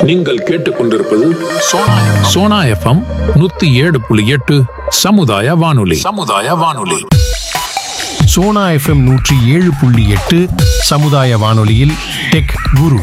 நீங்கள் கேட்டுக்கொண்டிருப்பது சோனா சோனா எஃப்எம் நூத்தி ஏழு புள்ளி எட்டு சமுதாய வானொலி சமுதாய வானொலி சோனா எஃப்எம் நூற்றி ஏழு புள்ளி எட்டு சமுதாய வானொலியில் டெக் குரு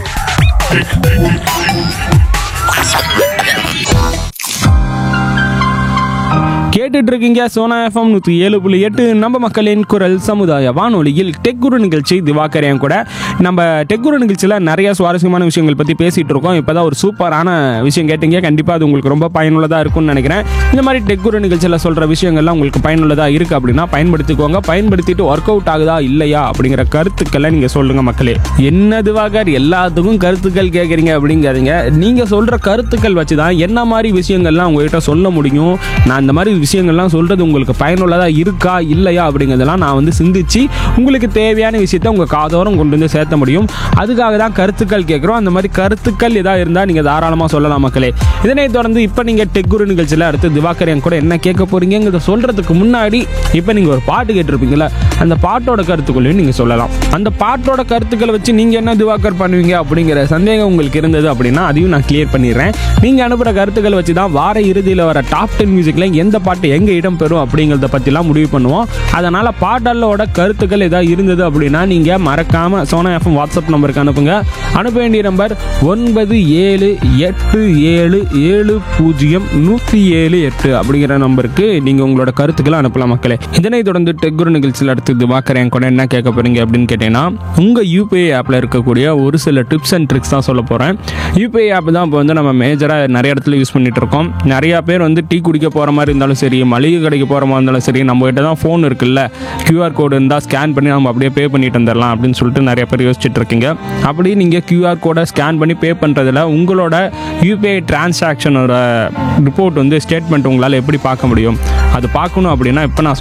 கேட்டுட்டு இருக்கீங்க சோனா எஃப்எம் நூற்றி ஏழு புள்ளி எட்டு நம்ம மக்களின் குரல் சமுதாய வானொலியில் டெக் குரு நிகழ்ச்சி திவாகரையும் கூட நம்ம டெக் குரு நிகழ்ச்சியில் நிறைய சுவாரஸ்யமான விஷயங்கள் பற்றி பேசிகிட்டு இருக்கோம் இப்போ தான் ஒரு சூப்பரான விஷயம் கேட்டீங்க கண்டிப்பாக அது உங்களுக்கு ரொம்ப பயனுள்ளதாக இருக்கும்னு நினைக்கிறேன் இந்த மாதிரி டெக் குரு நிகழ்ச்சியில் சொல்கிற விஷயங்கள்லாம் உங்களுக்கு பயனுள்ளதாக இருக்குது அப்படின்னா பயன்படுத்திக்கோங்க பயன்படுத்திட்டு ஒர்க் அவுட் ஆகுதா இல்லையா அப்படிங்கிற கருத்துக்களை நீங்கள் சொல்லுங்கள் மக்களே என்ன திவாகர் எல்லாத்துக்கும் கருத்துக்கள் கேட்குறீங்க அப்படிங்கிறீங்க நீங்கள் சொல்கிற கருத்துக்கள் வச்சு தான் என்ன மாதிரி விஷயங்கள்லாம் உங்ககிட்ட சொல்ல முடியும் நான் இந்த மாதிரி விஷயங்கள்லாம் சொல்கிறது உங்களுக்கு பயனுள்ளதாக இருக்கா இல்லையா அப்படிங்கிறதெல்லாம் நான் வந்து சிந்திச்சு உங்களுக்கு தேவையான விஷயத்த உங்கள் காதோரம் கொண்டு வந்து சேர்த்த முடியும் அதுக்காக தான் கருத்துக்கள் கேட்குறோம் அந்த மாதிரி கருத்துக்கள் ஏதாவது இருந்தால் நீங்கள் தாராளமாக சொல்லலாம் மக்களே இதனைத் தொடர்ந்து இப்போ நீங்கள் டெக்குரு நிகழ்ச்சியில் அடுத்து திவாகர் என் கூட என்ன கேட்க போகிறீங்கிறத சொல்கிறதுக்கு முன்னாடி இப்போ நீங்கள் ஒரு பாட்டு கேட்டிருப்பீங்களா அந்த பாட்டோட கருத்துக்களையும் நீங்கள் சொல்லலாம் அந்த பாட்டோட கருத்துக்களை வச்சு நீங்கள் என்ன திவாகர் பண்ணுவீங்க அப்படிங்கிற சந்தேகம் உங்களுக்கு இருந்தது அப்படின்னா அதையும் நான் கிளியர் பண்ணிடுறேன் நீங்கள் அனுப்புகிற கருத்துக்களை வச்சு தான் வார இறுதியில் வர டாப் டென் மியூசிக்கில் எந்த பாட்டு எங்கே இடம் பெறும் அப்படிங்கிறத பற்றிலாம் முடிவு பண்ணுவோம் அதனால் பாடலோட கருத்துக்கள் ஏதாவது இருந்தது அப்படின்னா நீங்கள் மறக்காமல் சோனா எஃப்எம் வாட்ஸ்அப் நம்பருக்கு அனுப்புங்க அனுப்ப வேண்டிய நம்பர் ஒன்பது ஏழு எட்டு ஏழு ஏழு பூஜ்ஜியம் நூற்றி ஏழு எட்டு அப்படிங்கிற நம்பருக்கு நீங்கள் உங்களோட கருத்துக்களை அனுப்பலாம் மக்களே இதனை தொடர்ந்து டெக்குரு நிகழ்ச்சியில் அடுத்து திவாகர் என் கூட என்ன கேட்க போகிறீங்க அப்படின்னு கேட்டீங்கன்னா உங்கள் யூபிஐ ஆப்பில் இருக்கக்கூடிய ஒரு சில டிப்ஸ் அண்ட் ட்ரிக்ஸ் தான் சொல்ல போகிறேன் யூபிஐ ஆப் தான் இப்போ வந்து நம்ம மேஜராக நிறைய இடத்துல யூஸ் பண்ணிட்டு இருக்கோம் நிறையா பேர் வந்து டீ குடிக்க போகிற மாதிரி இருந்தாலும் சரி மளிகை கடைக்கு போகிற மாதிரி இருந்தாலும் சரி நம்ம கிட்ட தான் ஃபோன் இருக்குல்ல QR கோடு இருந்தால் ஸ்கேன் பண்ணி நம்ம அப்படியே பே பண்ணிட்டு வந்துடலாம் அப்படின்னு சொல்லிட்டு நிறைய பேர் யோசிச்சுட்டு இருக்கீங்க அப்படி நீங்கள் QR கோடை ஸ்கேன் பண்ணி பே பண்ணுறதுல உங்களோட யூபிஐ டிரான்சாக்ஷனோட ரிப்போர்ட் வந்து ஸ்டேட்மெண்ட் உங்களால் எப்படி பார்க்க முடியும் அது பார்க்கணும் அப்படின்னா இப்போ நான்